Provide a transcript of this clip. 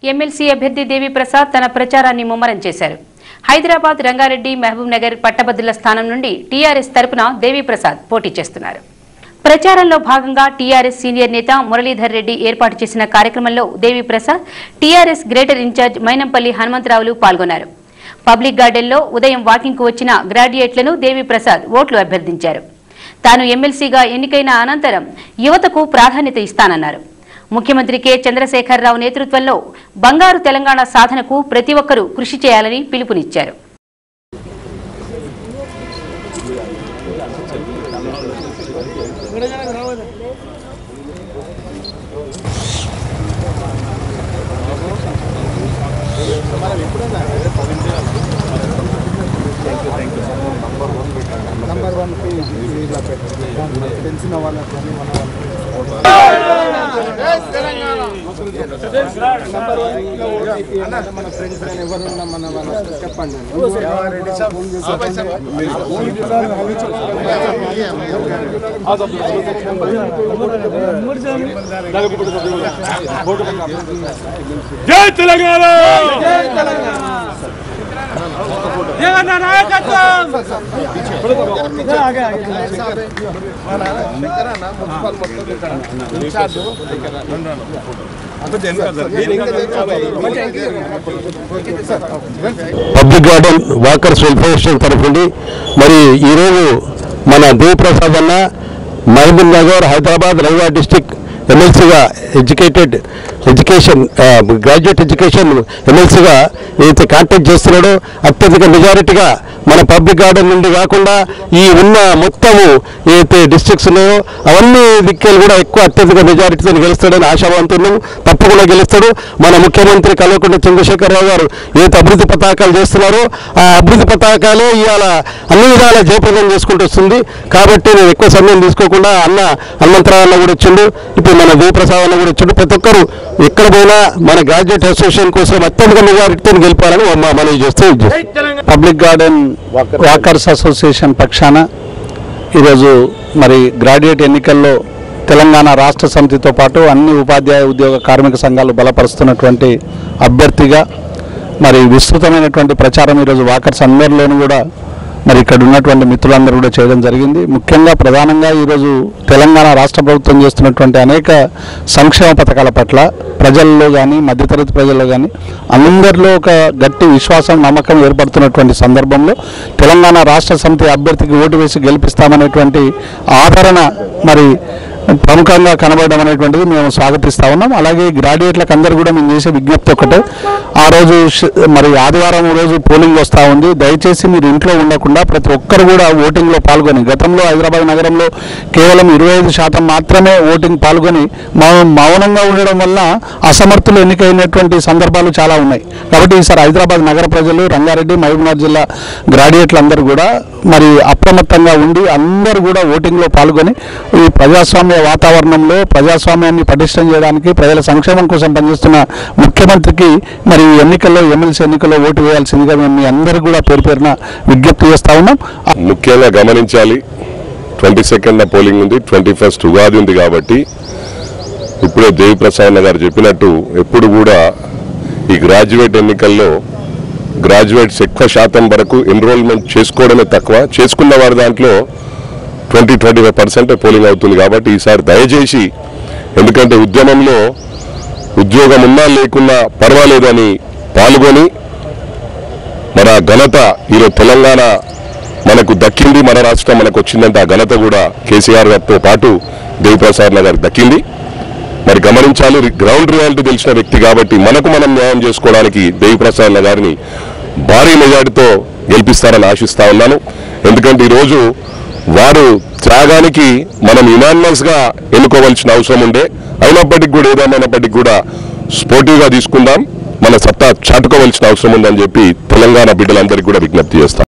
MLC అభ్యర్థి దేవి ప్రసాద్ తన ప్రచారాన్ని ముమ్మరం చేశారు హైదరాబాద్ రంగారెడ్డి మహబూబ్ నగర్ పట్టభద్రుల స్థానం నుండి టీఆర్ఎస్ తరపున దేవి ప్రసాద్ పోటీ చేస్తున్నారు ప్రచారంలో భాగంగా టీఆర్ఎస్ సీనియర్ నేత మురళీధర్ రెడ్డి ఏర్పాటు చేసిన కార్యక్రమంలో Devi Prasad TRS greater incharge Mynampally హనుమంతరావులు పాల్గొన్నారు పబ్లిక్ గార్డెన్లో ఉదయం వాకింగ్ కు వచ్చిన గ్రాడ్యుయేట్లను దేవి ప్రసాద్ ఓట్లు అభ్యర్థించారు తాను ఎమ్మెల్సీగా ఎన్నికైన అనంతరం యువతకు ప్రాధాన్యత ఇస్తానన్నారు ముఖ్యమంత్రి కె చంద్రశేఖరరావు నేతృత్వంలో బంగారు తెలంగాణ సాధనకు ప్రతి ఒక్కరూ కృషి చేయాలని పిలుపునిచ్చారు నంబర్ వన్ ఇలా పెట్టండి తెలిసిన వాళ్ళకి కానీ మన నంబర్ వన్ లో ఓటీపీ అంటే మన ఫ్రెండ్స్ కానీ ఎవరున్నా మన వాళ్ళకి చెప్పండి ఫోన్ జై తెలంగాణ జగన్ నాయకత్వం public garden walkers welfare association తరఫు నుండి మరి ఈరోజు మన దేవప్రసాద్ అన్న మహబూబ్ నగర్ హైదరాబాద్ రంగారెడ్డి డిస్టిక్ ఎమ్మెల్సీగా ఎడ్యుకేటెడ్ ఎడ్యుకేషన్ గ్రాడ్యుయేట్ ఎడ్యుకేషన్ ఎమ్మెల్సీగా ఏదైతే కాంటాక్ట్ చేస్తున్నాడో అత్యధిక మెజారిటీగా మన పబ్లిక్ గార్డెన్ నుండి కాకుండా ఈ ఉన్న మొత్తము ఏదైతే డిస్ట్రిక్ట్స్ ఉన్నాయో అవన్నీ దిక్కులు కూడా ఎక్కువ అత్యధిక మెజారిటీతో గెలుస్తాడని ఆశావంతున్నాము తప్పకుండా గెలుస్తాడు మన ముఖ్యమంత్రి కల్వకుంట్ల చంద్రశేఖరరావు గారు ఏదైతే అభివృద్ధి పతాకాలు చేస్తున్నారో ఆ అభివృద్ధి పతాకాలే ఇవాళ అన్ని విధాల జయప్రదం చేసుకుంటూ వస్తుంది కాబట్టి నేను ఎక్కువ సమయం తీసుకోకుండా అన్న హనుమంతరావు అన్న కూడా వచ్చిండు ఇప్పుడు మన దేవప్రసాద్ అన్న కూడా వచ్చిండు ప్రతి ఒక్కరు ఎక్కడ పోయినా మన గ్రాడ్యుయేట్ అసోసియేషన్ కోసం అత్యధిక మెజారిటీతో గెలిపాలని మా- మనవి చేస్తూ ఇది చేస్తాం. పబ్లిక్ గార్డెన్ వాకర్స్ అసోసియేషన్ పక్షాన ఈరోజు మరి గ్రాడ్యుయేట్ ఎన్నికల్లో తెలంగాణ రాష్ట్ర సమితితో పాటు అన్ని ఉపాధ్యాయ ఉద్యోగ కార్మిక సంఘాలు బలపరుస్తున్నటువంటి అభ్యర్థిగా మరి విస్తృతమైనటువంటి ప్రచారం ఈరోజు వాకర్స్ అందరిలోనూ కూడా మరి ఇక్కడ ఉన్నటువంటి మిత్రులందరూ కూడా చేయడం జరిగింది ముఖ్యంగా ప్రధానంగా ఈరోజు తెలంగాణ రాష్ట్ర ప్రభుత్వం చేస్తున్నటువంటి అనేక సంక్షేమ పథకాల పట్ల ప్రజల్లో కానీ మధ్యతరగతి ప్రజల్లో కానీ అందరిలో ఒక గట్టి విశ్వాసం నమ్మకం ఏర్పడుతున్నటువంటి సందర్భంలో తెలంగాణ రాష్ట్ర సమితి అభ్యర్థికి ఓటు వేసి గెలిపిస్తామనేటువంటి ఆదరణ మరి ప్రముఖంగా కనబడడం అనేటువంటిది మేము స్వాగతిస్తా ఉన్నాం అలాగే గ్రాడ్యుయేట్లకు అందరూ కూడా మేము చేసే విజ్ఞప్తి ఒకటే ఆ రోజు ష- మరి ఆదివారం రోజు పోలింగ్ వస్తూ ఉంది దయచేసి మీరు ఇంట్లో ఉండకుండా ప్రతి ఒక్కరు కూడా ఓటింగ్లో పాల్గొని గతంలో హైదరాబాద్ నగరంలో కేవలం ఇరవై ఐదు శాతం మాత్రమే ఓటింగ్ పాల్గొని మౌ- మౌనంగా ఉండడం వల్ల అసమర్థులు ఎన్నికైనటువంటి సందర్భాలు చాలా ఉన్నాయి కాబట్టి ఈసారి హైదరాబాద్ నగర ప్రజలు రంగారెడ్డి మహబూబ్నగర్ జిల్లా గ్రాడ్యుయేట్లు అందరూ కూడా మరి అప్రమత్తంగా ఉండి అందరూ కూడా ఓటింగ్లో పాల్గొని ఈ ప్రజాస్వామ్య వాతావరణంలో ప్రజాస్వామ్యాన్ని పటిష్టం చేయడానికి ప్రజల సంక్షేమం కోసం పనిచేస్తున్న ముఖ్యమంత్రికి మరి ఈ ఎన్నికల్లో ఎమ్మెల్సీ ఎన్నికల్లో ఓటు వేయాల్సిందిగా మేము మీ అందరూ కూడా పేరు పేరున విజ్ఞప్తి చేస్తా ఉన్నాం ముఖ్యంగా గమనించాలి ట్వంటీ సెకండ్ పోలింగ్ ఉంది ట్వంటీ ఫస్ట్ ఉగాది ఉంది కాబట్టి ఇప్పుడే దేవిప్రసాద్ గారు చెప్పినట్టు ఎప్పుడు కూడా ఈ గ్రాడ్యుయేట్ ఎన్నికల్లో గ్రాడ్యుయేట్స్ ఎక్కువ శాతం వరకు ఎన్రోల్మెంట్ చేసుకోవడమే తక్కువ చేసుకున్న వారి దాంట్లో twenty twenty five percent polling అవుతుంది కాబట్టి ఈసారి దయచేసి ఎందుకంటే ఉద్యమంలో ఉద్యోగం ఉన్నా లేకున్నా పర్వాలేదు అని పాల్గొని మన ఘనత ఈరోజు తెలంగాణ మనకు దక్కింది మన రాష్ట్రం మనకు వచ్చిందంటే ఆ ఘనత కూడా కేసీఆర్ గారితో పాటు దేవిప్రసాద్ గారికి దక్కింది మరి గమనించాలి గ్రౌండ్ రియాలిటీ తెలిసిన వ్యక్తి కాబట్టి మనకు మనం న్యాయం చేసుకోవడానికి దేవిప్రసాద్ గారిని భారీ మెజార్టీతో గెలిపిస్తారని ఆశిస్తా ఉన్నాను ఎందుకంటే ఈరోజు వారు త్యాగానికి మనం యునానిమస్ గా ఎన్నుకోవాల్సిన అవసరం ఉండే అయినప్పటికీ కూడా ఏదేమైనప్పటికీ కూడా స్పోర్టివ్ గా తీసుకుందాం మన సత్తా చాటుకోవాల్సిన అవసరం ఉందని చెప్పి తెలంగాణ బిడ్డలందరికీ కూడా విజ్ఞప్తి చేస్తాం